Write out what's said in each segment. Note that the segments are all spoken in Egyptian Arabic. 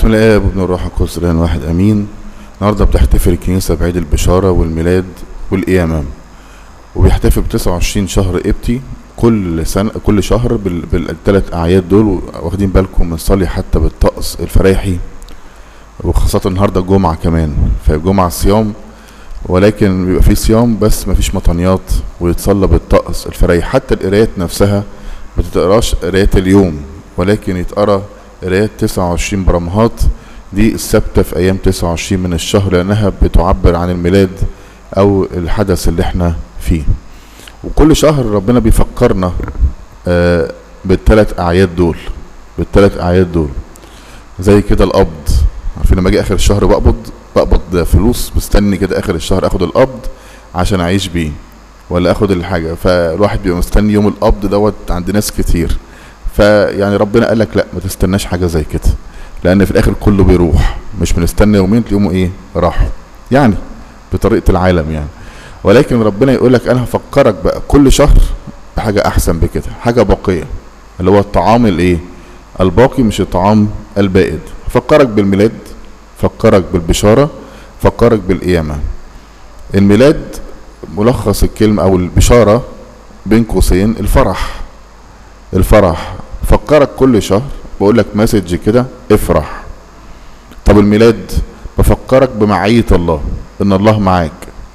بسم الله وابن الروح القدس الان واحد امين النهارده بتحتفل الكنيسه بعيد البشاره والميلاد والقيامه وبيحتفل ب 29 شهر ابتي كل سنه كل شهر بال- بالثلاث اعياد دول واخدين بالكم بنصلي حتى بالطقس الفرايحي وخاصه النهارده الجمعه كمان فالجمعه صيام ولكن بيبقى فيه صيام بس مفيش مطنيات ويتصلى بالطقس الفرايحي حتى القرايات نفسها ما تتقراش قرايات اليوم ولكن يتقرا قرايات 29 برمهات دي الثابته في ايام 29 من الشهر لانها بتعبر عن الميلاد او الحدث اللي احنا فيه وكل شهر ربنا بيفكرنا آه بالثلاث اعياد دول بالثلاث اعياد دول زي كده القبض عارفين لما اجي اخر الشهر بقبض بقبض فلوس مستني كده اخر الشهر اخد القبض عشان اعيش بيه ولا اخد الحاجه فالواحد بيبقى مستني يوم القبض دوت عند ناس كتير فيعني ربنا قال لك لا ما تستناش حاجه زي كده لان في الاخر كله بيروح مش بنستنى يومين تلاقيهم ايه راحوا يعني بطريقه العالم يعني ولكن ربنا يقول لك انا هفكرك بقى كل شهر بحاجه احسن بكده حاجه باقيه اللي هو الطعام الايه الباقي مش الطعام البائد فكرك بالميلاد فكرك بالبشاره فكرك بالقيامه الميلاد ملخص الكلمه او البشاره بين قوسين الفرح الفرح فكرك كل شهر بقول لك مسج كده افرح طب الميلاد بفكرك بمعية الله ان الله معاك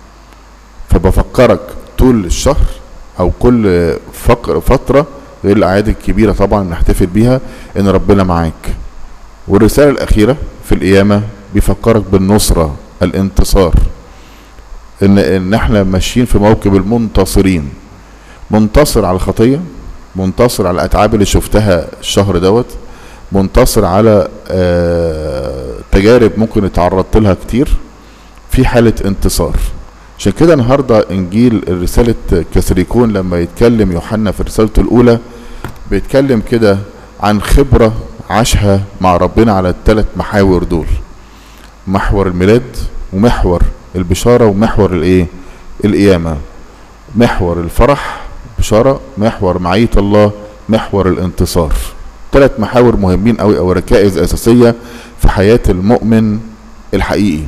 فبفكرك طول الشهر او كل فقر فترة غير الاعياد الكبيرة طبعا نحتفل بيها ان ربنا معاك والرسالة الاخيرة في القيامة بيفكرك بالنصرة الانتصار ان ان احنا ماشيين في موكب المنتصرين منتصر على الخطيه منتصر على الاتعاب اللي شفتها الشهر دوت منتصر على آه، تجارب ممكن اتعرضت لها كتير في حاله انتصار عشان كده النهارده انجيل رساله كسريكون لما يتكلم يوحنا في رسالته الاولى بيتكلم كده عن خبره عاشها مع ربنا على الثلاث محاور دول محور الميلاد ومحور البشاره ومحور الايه القيامه محور الفرح بشاره محور معيه الله محور الانتصار ثلاث محاور مهمين قوي او ركائز اساسيه في حياه المؤمن الحقيقي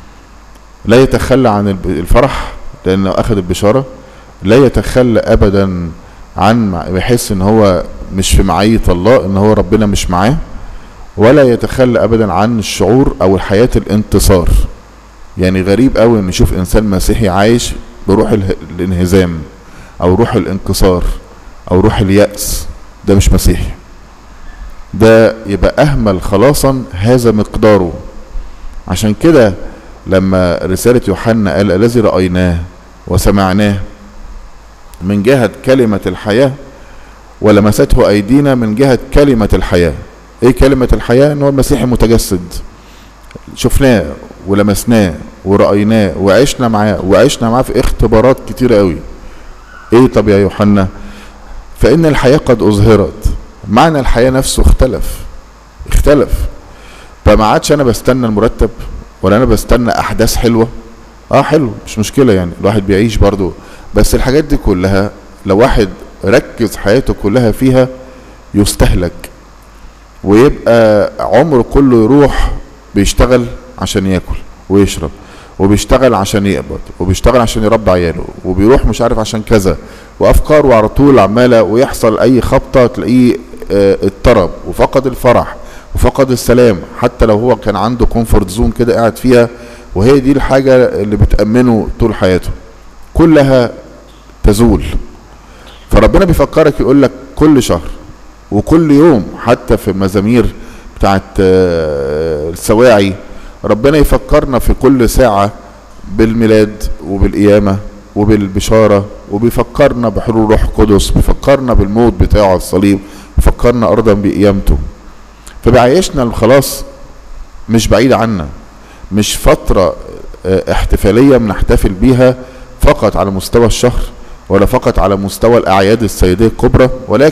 لا يتخلى عن الب- الفرح لانه اخذ البشاره لا يتخلى ابدا عن مع- بيحس ان هو مش في معيه الله ان هو ربنا مش معاه ولا يتخلى ابدا عن الشعور او الحياه الانتصار يعني غريب قوي ان نشوف انسان مسيحي عايش بروح اله- الانهزام او روح الانكسار او روح اليأس ده مش مسيحي ده يبقى اهمل خلاصا هذا مقداره عشان كده لما رسالة يوحنا قال الذي رأيناه وسمعناه من جهة كلمة الحياة ولمسته أيدينا من جهة كلمة الحياة ايه كلمة الحياة ان هو المسيح المتجسد شفناه ولمسناه ورأيناه وعشنا معاه وعشنا معاه في اختبارات كتيرة قوي ايه طب يا يوحنا فإن الحياة قد أظهرت معنى الحياة نفسه اختلف اختلف فما عادش أنا بستنى المرتب ولا أنا بستنى أحداث حلوة اه حلو مش مشكلة يعني الواحد بيعيش برضو بس الحاجات دي كلها لو واحد ركز حياته كلها فيها يستهلك ويبقى عمره كله يروح بيشتغل عشان ياكل ويشرب وبيشتغل عشان يقبض وبيشتغل عشان يربي عياله وبيروح مش عارف عشان كذا وافكاره على طول عماله ويحصل اي خبطه تلاقيه آه، اضطرب وفقد الفرح وفقد السلام حتى لو هو كان عنده كومفورت زون كده قاعد فيها وهي دي الحاجه اللي بتامنه طول حياته كلها تزول فربنا بيفكرك يقول لك كل شهر وكل يوم حتى في المزامير بتاعت آه، السواعي ربنا يفكرنا في كل ساعة بالميلاد وبالقيامة وبالبشارة وبيفكرنا بحلول روح القدس بيفكرنا بالموت بتاعه على الصليب بيفكرنا أرضا بقيامته فبيعيشنا الخلاص مش بعيد عنا مش فترة آه، احتفالية بنحتفل بيها فقط على مستوى الشهر ولا فقط على مستوى الأعياد السيدية الكبرى ولكن